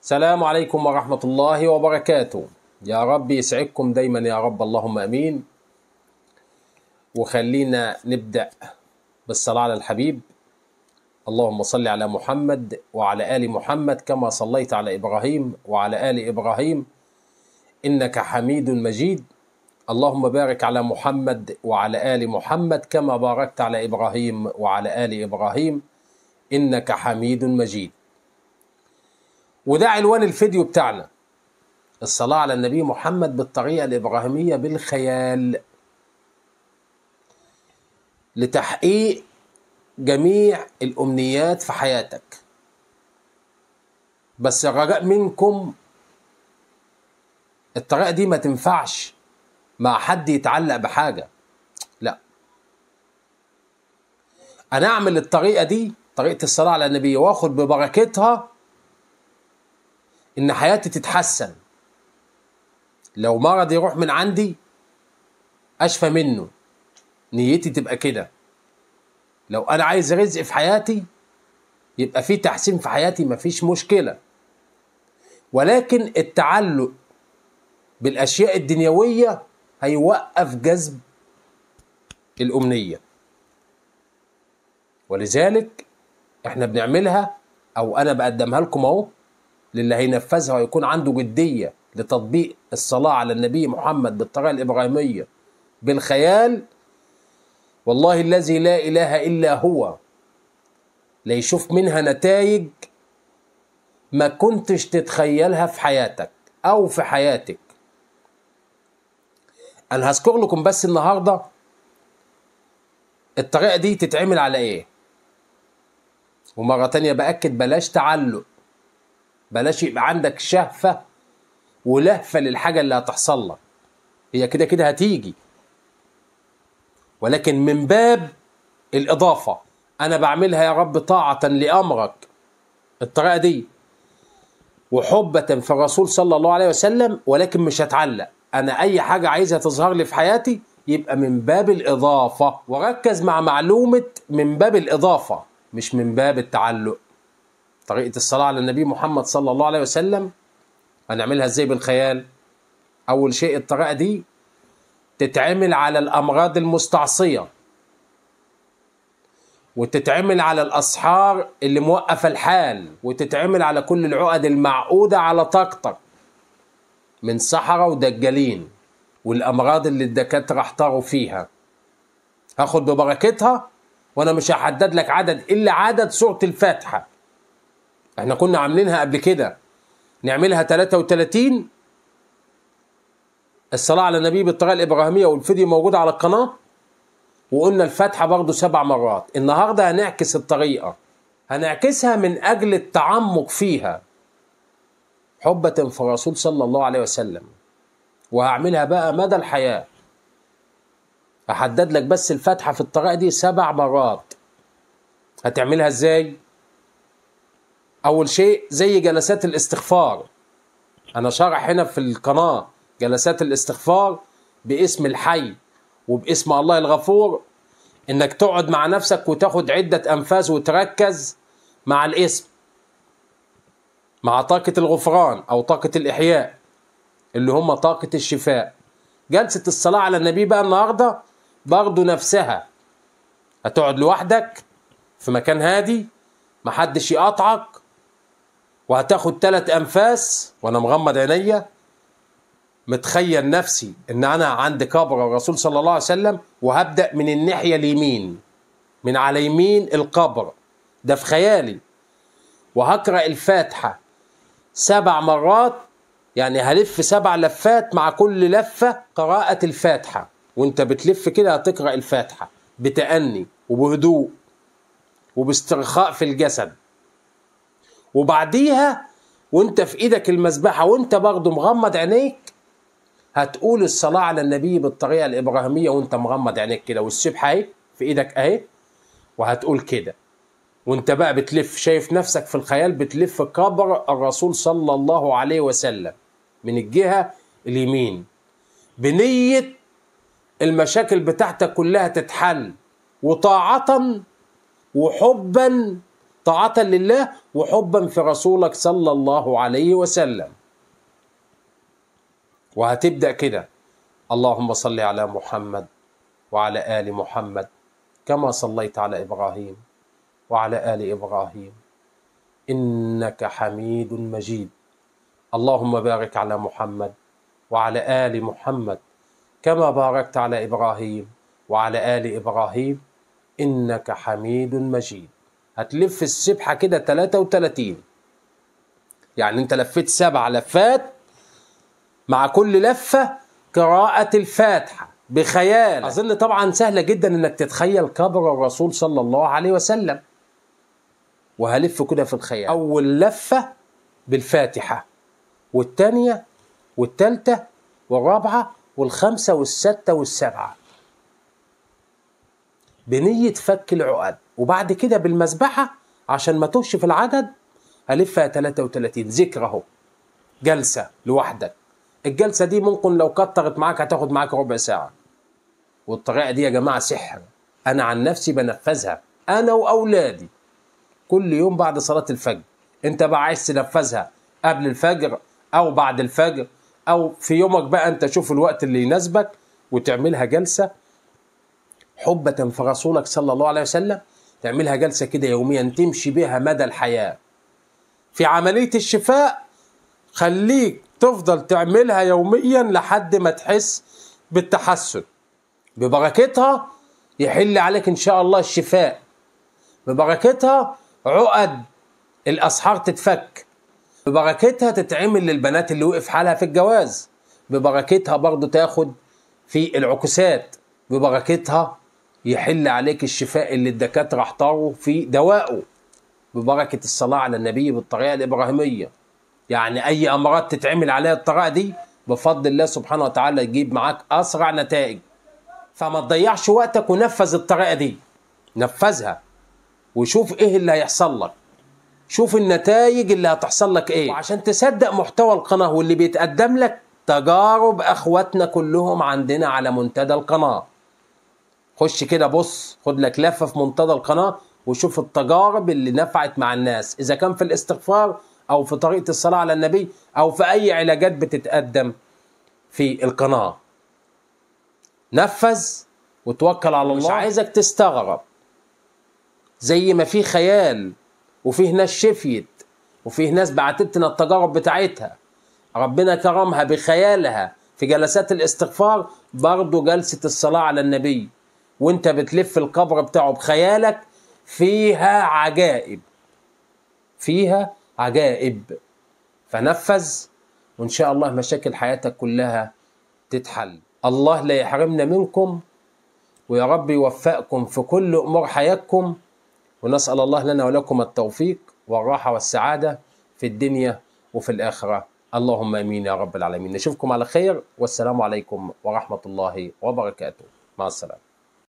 السلام عليكم ورحمة الله وبركاته يا رب يسعدكم دايما يا رب اللهم امين وخلينا نبدأ بالصلاة على الحبيب اللهم صل على محمد وعلى آل محمد كما صليت على إبراهيم وعلى آل إبراهيم إنك حميد مجيد اللهم بارك على محمد وعلى آل محمد كما باركت على إبراهيم وعلى آل إبراهيم إنك حميد مجيد وده عنوان الفيديو بتاعنا الصلاة على النبي محمد بالطريقة الإبراهيمية بالخيال لتحقيق جميع الأمنيات في حياتك بس الرجاء منكم الطريقة دي ما تنفعش مع حد يتعلق بحاجة لا أنا أعمل الطريقة دي طريقة الصلاة على النبي وآخد ببركتها إن حياتي تتحسن لو مرض يروح من عندي أشفى منه نيتي تبقى كده لو أنا عايز رزق في حياتي يبقى في تحسين في حياتي مفيش مشكلة ولكن التعلق بالأشياء الدنيوية هيوقف جذب الأمنية ولذلك احنا بنعملها أو أنا بقدمها لكم أهو للي هينفذها ويكون عنده جدية لتطبيق الصلاة على النبي محمد بالطريقة الإبراهيمية بالخيال والله الذي لا إله إلا هو ليشوف منها نتائج ما كنتش تتخيلها في حياتك أو في حياتك أنا هذكر لكم بس النهاردة الطريقة دي تتعمل على إيه ومرة تانية بأكد بلاش تعلق بلاش يبقى عندك شهفة ولهفة للحاجة اللي هتحصل لك هي كده كده هتيجي ولكن من باب الإضافة أنا بعملها يا رب طاعة لأمرك الطريقة دي وحبة في الرسول صلى الله عليه وسلم ولكن مش هتعلق أنا أي حاجة عايزها تظهر لي في حياتي يبقى من باب الإضافة وركز مع معلومة من باب الإضافة مش من باب التعلق طريقة الصلاة على النبي محمد صلى الله عليه وسلم هنعملها ازاي بالخيال أول شيء الطريقة دي تتعمل على الأمراض المستعصية وتتعمل على الأسحار اللي موقفة الحال وتتعمل على كل العقد المعقودة على طاقتك من سحرة ودجالين والأمراض اللي الدكاترة احتاروا فيها هاخد ببركتها وأنا مش هحدد لك عدد إلا عدد سورة الفاتحة احنا كنا عاملينها قبل كده نعملها 33 الصلاة على النبي بالطريقة الإبراهيمية والفيديو موجود على القناة وقلنا الفاتحة برضو سبع مرات النهاردة هنعكس الطريقة هنعكسها من أجل التعمق فيها حبة في الرسول صلى الله عليه وسلم وهعملها بقى مدى الحياة أحدد لك بس الفاتحة في الطريقة دي سبع مرات هتعملها ازاي؟ أول شيء زي جلسات الاستغفار أنا شارح هنا في القناة جلسات الاستغفار باسم الحي وباسم الله الغفور إنك تقعد مع نفسك وتاخد عدة أنفاس وتركز مع الاسم مع طاقة الغفران أو طاقة الإحياء اللي هم طاقة الشفاء جلسة الصلاة على النبي بقى النهاردة برضو نفسها هتقعد لوحدك في مكان هادي محدش يقاطعك وهتاخد تلات انفاس وانا مغمض عينيا متخيل نفسي ان انا عند قبر الرسول صلى الله عليه وسلم وهبدا من الناحيه اليمين من على يمين القبر ده في خيالي وهقرا الفاتحه سبع مرات يعني هلف سبع لفات مع كل لفه قراءه الفاتحه وانت بتلف كده هتقرا الفاتحه بتأني وبهدوء وباسترخاء في الجسد وبعديها وانت في ايدك المذبحه وانت برضه مغمض عينيك هتقول الصلاه على النبي بالطريقه الابراهيميه وانت مغمض عينيك كده والسبحه اهي في ايدك اهي وهتقول كده وانت بقى بتلف شايف نفسك في الخيال بتلف قبر الرسول صلى الله عليه وسلم من الجهه اليمين بنيه المشاكل بتاعتك كلها تتحل وطاعه وحبا طاعة لله وحبا في رسولك صلى الله عليه وسلم وهتبدأ كده اللهم صل على محمد وعلى آل محمد كما صليت على إبراهيم وعلى آل إبراهيم إنك حميد مجيد اللهم بارك على محمد وعلى آل محمد كما باركت على إبراهيم وعلى آل إبراهيم إنك حميد مجيد هتلف السبحة كده 33 يعني أنت لفيت سبع لفات مع كل لفة قراءة الفاتحة بخيال أظن طبعا سهلة جدا إنك تتخيل قبر الرسول صلى الله عليه وسلم وهلف كده في الخيال أول لفة بالفاتحة والتانية والتالتة والرابعة والخمسة والستة والسبعة بنية فك العقد وبعد كده بالمسبحة عشان ما توش في العدد هلفها 33 ذكر اهو جلسة لوحدك الجلسة دي ممكن لو كترت معاك هتاخد معاك ربع ساعة والطريقة دي يا جماعة سحر أنا عن نفسي بنفذها أنا وأولادي كل يوم بعد صلاة الفجر أنت بقى عايز تنفذها قبل الفجر أو بعد الفجر أو في يومك بقى أنت شوف الوقت اللي يناسبك وتعملها جلسة حبة في رسولك صلى الله عليه وسلم تعملها جلسة كده يوميا تمشي بها مدى الحياة في عملية الشفاء خليك تفضل تعملها يوميا لحد ما تحس بالتحسن ببركتها يحل عليك ان شاء الله الشفاء ببركتها عقد الاسحار تتفك ببركتها تتعمل للبنات اللي وقف حالها في الجواز ببركتها برضو تاخد في العكسات ببركتها يحل عليك الشفاء اللي الدكاترة احتاروا في دوائه ببركة الصلاة على النبي بالطريقة الإبراهيمية يعني أي أمراض تتعمل عليها الطريقة دي بفضل الله سبحانه وتعالى يجيب معاك أسرع نتائج فما تضيعش وقتك ونفذ الطريقة دي نفذها وشوف إيه اللي هيحصل لك شوف النتائج اللي هتحصل لك إيه وعشان تصدق محتوى القناة واللي بيتقدم لك تجارب أخواتنا كلهم عندنا على منتدى القناة خش كده بص خد لك لفة في منتدى القناة وشوف التجارب اللي نفعت مع الناس إذا كان في الاستغفار أو في طريقة الصلاة على النبي أو في أي علاجات بتتقدم في القناة نفذ وتوكل على الله مش عايزك تستغرب زي ما في خيال وفيه ناس شفيت وفيه ناس بعتت لنا التجارب بتاعتها ربنا كرمها بخيالها في جلسات الاستغفار برضه جلسة الصلاة على النبي وانت بتلف القبر بتاعه بخيالك فيها عجائب فيها عجائب فنفذ وان شاء الله مشاكل حياتك كلها تتحل الله لا يحرمنا منكم ويا رب يوفقكم في كل امور حياتكم ونسال الله لنا ولكم التوفيق والراحه والسعاده في الدنيا وفي الاخره اللهم امين يا رب العالمين نشوفكم على خير والسلام عليكم ورحمه الله وبركاته مع السلامه